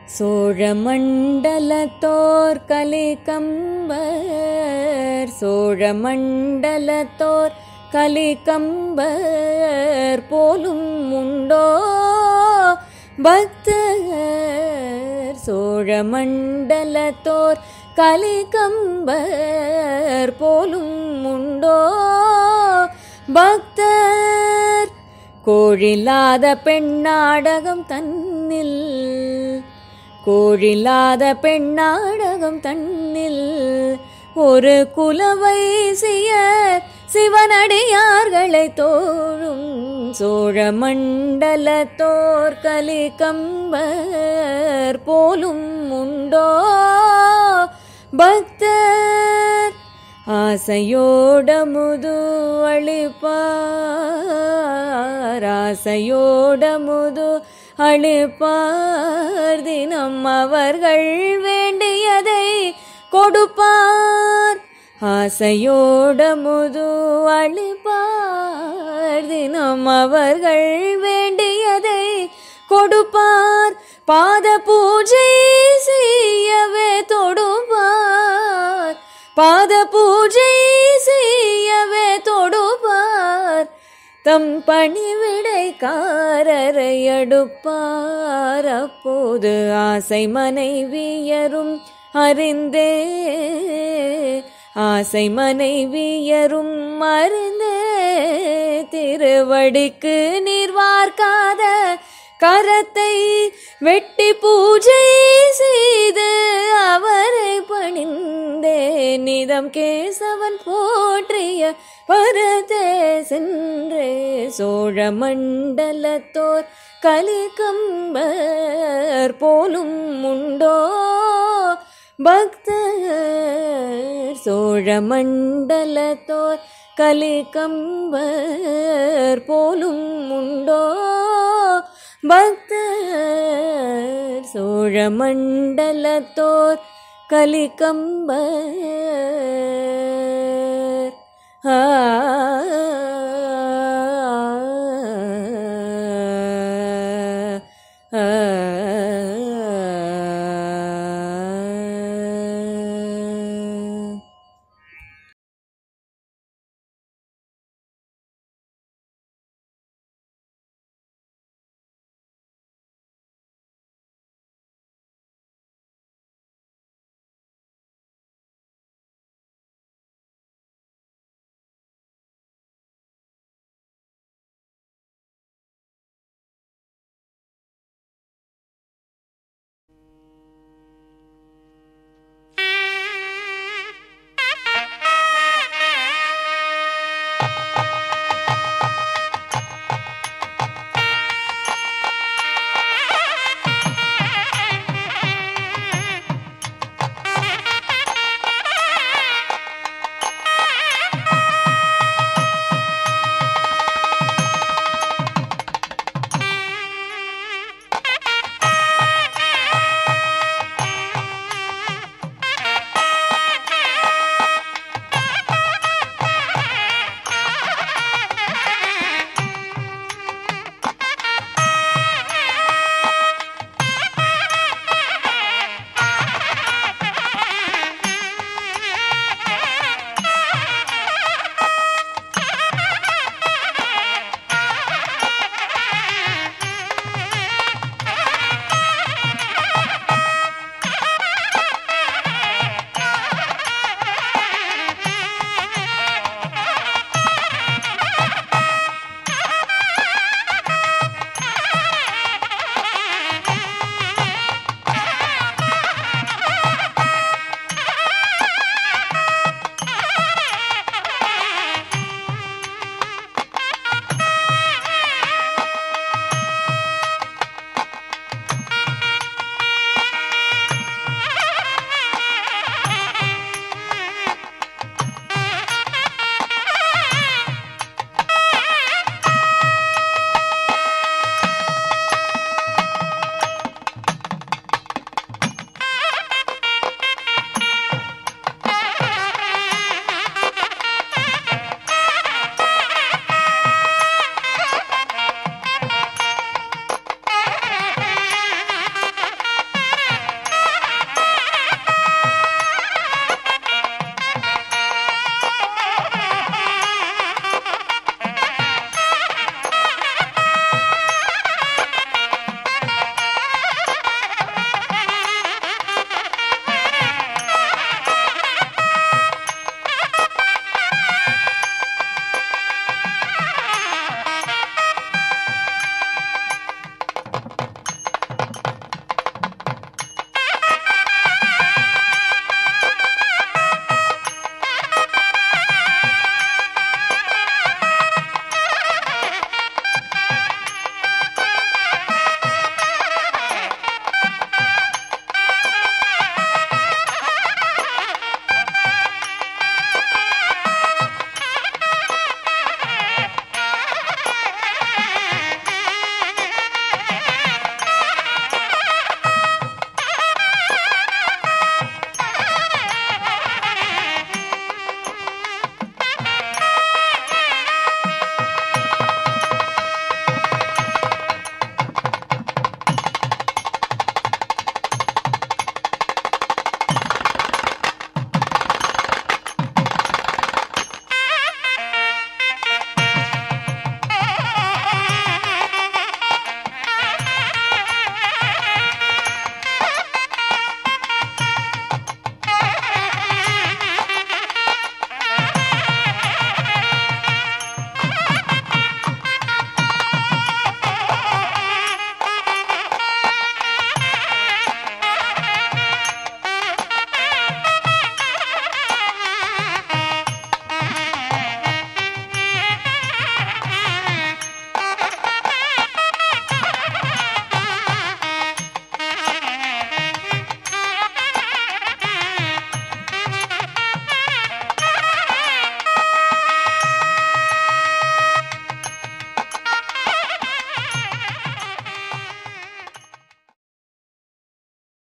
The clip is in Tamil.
சோழமண்டலத்தோர் கலிகம்பர் சோழமண்டலத்தோர் கலிகம்பர் போலும் உண்டோ பக்தர் சோழமண்டலத்தோர் கலிகம்பர் போலும் உண்டோ பக்தர் கோழில்லாத பெண்ணாடகம் தன்னில் கோழில்லாத பெண்ணாடகம் தன்னில் ஒரு குலவை செய்ய சிவனடியார்களை தோழும் சோழ மண்டலத்தோர் கலிகம்பர் போலும் உண்டோ பக்தர் ஆசையோடமுது அளிப்பார் ஆசையோடமுது அளிப்பார் தினம் அவர்கள் வேண்டியதை கொடுப்பார் ஆசையோடமுது அளிப்பார் தினம் அவர்கள் வேண்டியதை கொடுப்பார் பாத பூஜை செய்யவே தொடுப்பார் பாத பூஜை செய்யவே தொடுப்பார் தம் பணிவிடைக்காரரை அடுப்பார் அப்போது ஆசை மனைவியரும் அறிந்தே ஆசை மனைவியரும் அறிந்தே திருவடிக்கு நீர் வார்க்காத கரத்தை வெட்டி பூஜை செய்து அவரை பணிந்தே நிதம் கேசவன் போற்றிய பரதே சென்றே சோழ மண்டலத்தோர் கலிகம்பர் போலும் உண்டோ பக்தர் சோழ மண்டலத்தோர் கலிகம்பர் போலும் உண்டோ பக்தர் சோழ மண்டலத்தோர் கலிகம்பர் ஆ